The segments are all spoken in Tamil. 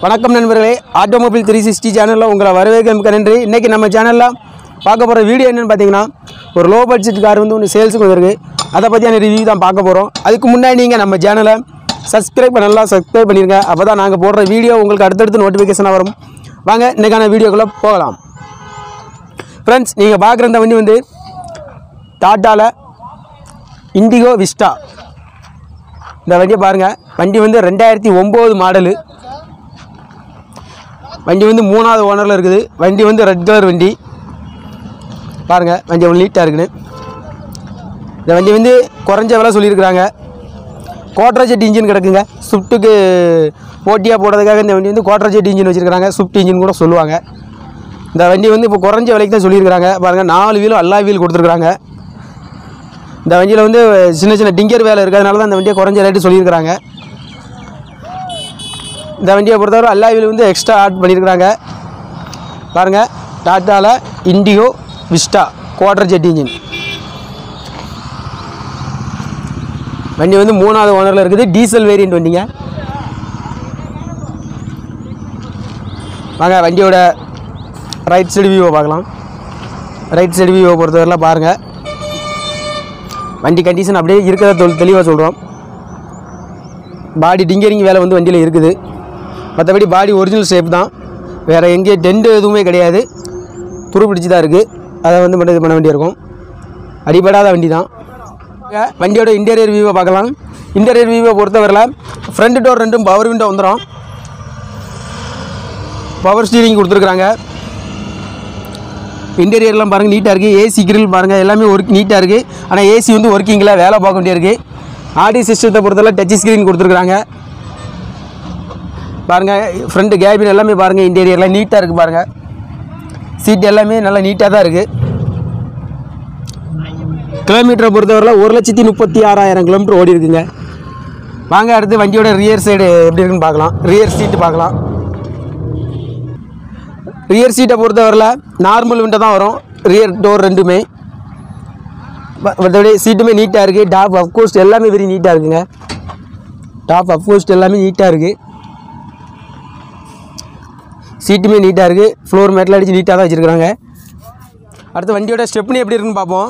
வணக்கம் நண்பர்களே ஆட்டோமொபைல் த்ரீ சிக்ஸ்டி சேனலில் உங்களை வரவேற்க மிக்க நன்றி இன்றைக்கி நம்ம சேனலில் பார்க்க போகிற வீடியோ என்னென்னு பார்த்தீங்கன்னா ஒரு லோ பட்ஜெட் கார் வந்து ஒன்று சேல்ஸுக்கு வந்திருக்கு அதை பற்றியான ரிவ்யூ தான் பார்க்க போகிறோம் அதுக்கு முன்னாடி நீங்கள் நம்ம சேனலை சப்ஸ்கிரைப் பண்ணலாம் சப்ஸ்கிரைப் பண்ணிருங்க அப்போ தான் நாங்கள் போடுற வீடியோ உங்களுக்கு அடுத்தடுத்து நோட்டிஃபிகேஷனாக வரும் வாங்க இன்றைக்கான வீடியோக்குள்ளே போகலாம் ஃப்ரெண்ட்ஸ் நீங்கள் பார்க்குற இந்த வண்டி வந்து டாட்டாவில் இண்டிகோ விஸ்டா இந்த வண்டியை பாருங்கள் வண்டி வந்து ரெண்டாயிரத்தி ஒம்பது மாடலு வண்டி வந்து மூணாவது ஓனரில் இருக்குது வண்டி வந்து ரெட் கலர் வண்டி பாருங்கள் வண்டி அவ்வளோ நீட்டாக இருக்குன்னு இந்த வண்டி வந்து குறைஞ்ச விலை சொல்லியிருக்கிறாங்க கோட்ரா ஜெட் இன்ஜின் கிடக்குங்க ஸ்விஃப்ட்டுக்கு போட்டியாக போடுறதுக்காக இந்த வண்டி வந்து கோட்ரா ஜெட் இன்ஜின் வச்சுருக்காங்க ஸ்விஃப்ட் இன்ஜின் கூட சொல்லுவாங்க இந்த வண்டி வந்து இப்போ குறைஞ்ச விலைக்கு தான் சொல்லியிருக்கிறாங்க பாருங்கள் நாலு வீலும் எல்லா வீல் கொடுத்துருக்குறாங்க இந்த வண்டியில் வந்து சின்ன சின்ன டிங்கர் வேலை இருக்கிறதுனால தான் இந்த வண்டியை குறைஞ்ச ரேட்டு சொல்லியிருக்கிறாங்க இந்த வண்டியை பொறுத்தவரை எல்லா வீல் வந்து எக்ஸ்ட்ரா ஆட் பண்ணியிருக்கிறாங்க பாருங்கள் டாட்டாவில் Indigo Vista Quadrajet engine வண்டி வந்து மூணாவது ஓனரில் இருக்குது டீசல் வேரியண்ட் வண்டிங்க வாங்க வண்டியோட ரைட் சைடு வியூவை பார்க்கலாம் ரைட் சைடு வியூவை பொறுத்தவரையில் பாருங்கள் வண்டி கண்டிஷன் அப்படியே இருக்கிறத தொல் தெளிவாக சொல்கிறோம் பாடி டிங்கரிங் வேலை வந்து வண்டியில் இருக்குது மற்றபடி பாடி ஒரிஜினல் ஷேப் தான் வேறு எங்கேயும் டென்ட் எதுவுமே கிடையாது துரு பிடிச்சி தான் இருக்குது அதை வந்து மட்டும் இது பண்ண வேண்டியிருக்கும் அடிபடாத வண்டி தான் இங்க வண்டியோட இன்டீரியர் வியூவை பார்க்கலாம் இன்டீரியர் வியூவை பொறுத்தவரையில் ஃப்ரண்ட் டோர் ரெண்டும் பவர் விண்டோ வந்துடும் பவர் ஸ்டீரிங் கொடுத்துருக்குறாங்க இன்டீரியர்லாம் பாருங்கள் நீட்டாக இருக்குது ஏசி கிரில் பாருங்கள் எல்லாமே ஒர்க் நீட்டாக இருக்குது ஆனால் ஏசி வந்து ஒர்க்கிங்கில் வேலை பார்க்க வேண்டியிருக்கு ஆடி சிஸ்டத்தை பொறுத்தவரை டச் ஸ்க்ரீன் கொடுத்துருக்குறாங்க பாருங்கள் ஃப்ரண்ட் கேபின் எல்லாமே பாருங்கள் இன்டீரியர்லாம் நீட்டாக இருக்குது பாருங்கள் சீட் எல்லாமே நல்லா நீட்டாக தான் இருக்குது கிலோமீட்டரை பொறுத்தவரையில் ஒரு லட்சத்தி முப்பத்தி ஆறாயிரம் கிலோமீட்டர் ஓடி இருக்குங்க வாங்க அடுத்து வண்டியோட ரியர் சைடு எப்படி இருக்குன்னு பார்க்கலாம் ரியர் சீட்டு பார்க்கலாம் ரியர் சீட்டை பொறுத்தவரையில் நார்மல் விண்டோ தான் வரும் ரியர் டோர் ரெண்டுமே ம- மற்றபடி சீட்டுமே நீட்டாக இருக்குது டாப் அப்கோஸ்ட் எல்லாமே வெரி நீட்டாக இருக்குங்க டாப் அப்கோஸ்ட் எல்லாமே நீட்டாக இருக்குது சீட்டுமே நீட்டாக இருக்குது ஃப்ளோர் மேட்டில் அடித்து நீட்டாக தான் வச்சுருக்குறாங்க அடுத்து வண்டியோட ஸ்டெப்னி எப்படி இருக்குன்னு பார்ப்போம்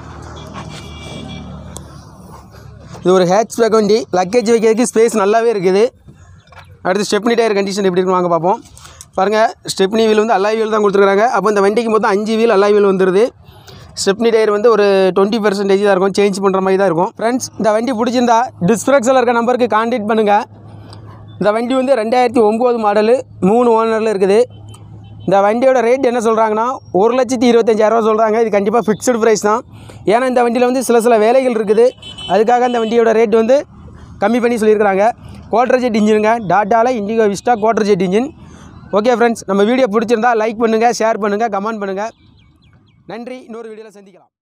இது ஒரு ஹேட்ச் பேக் வண்டி லக்கேஜ் வைக்கிறதுக்கு ஸ்பேஸ் நல்லாவே இருக்குது அடுத்து ஸ்டெப்னி டயர் கண்டிஷன் எப்படி இருக்குன்னு வாங்க பார்ப்போம் பாருங்கள் ஸ்டெப்னி வீல் வந்து அல்லாய் வீல் தான் கொடுத்துருக்காங்க அப்போ இந்த வண்டிக்கு மொத்தம் அஞ்சு வீல் அல்லாய் வீல் வந்துடுது ஸ்டெப்னி டயர் வந்து ஒரு டுவெண்ட்டி பர்சன்டேஜ் தான் இருக்கும் சேஞ்ச் பண்ணுற மாதிரி தான் இருக்கும் ஃப்ரெண்ட்ஸ் இந்த வண்டி பிடிச்சிருந்தா டிஸ்பிளக்ஸில் இருக்க நம்பருக்கு கான்டாக்ட் பண்ணுங்கள் இந்த வண்டி வந்து ரெண்டாயிரத்தி ஒம்பது மாடலு மூணு ஓனரில் இருக்குது இந்த வண்டியோட ரேட் என்ன சொல்கிறாங்கன்னா ஒரு லட்சத்தி இருபத்தஞ்சாயிரரூவா சொல்கிறாங்க இது கண்டிப்பாக ஃபிக்ஸ்டு ப்ரைஸ் தான் ஏன்னா இந்த வண்டியில் வந்து சில சில வேலைகள் இருக்குது அதுக்காக இந்த வண்டியோட ரேட் வந்து கம்மி பண்ணி சொல்லியிருக்கிறாங்க குவார்டர் ஜெட் இன்ஜினுங்க டாட்டாவில் Indigo Vista Quadrajet engine okay friends நம்ம வீடியோ பிடிச்சிருந்தா லைக் பண்ணுங்கள் ஷேர் பண்ணுங்கள் கமெண்ட் பண்ணுங்கள் நன்றி இன்னொரு வீடியோவில் சந்திக்கலாம்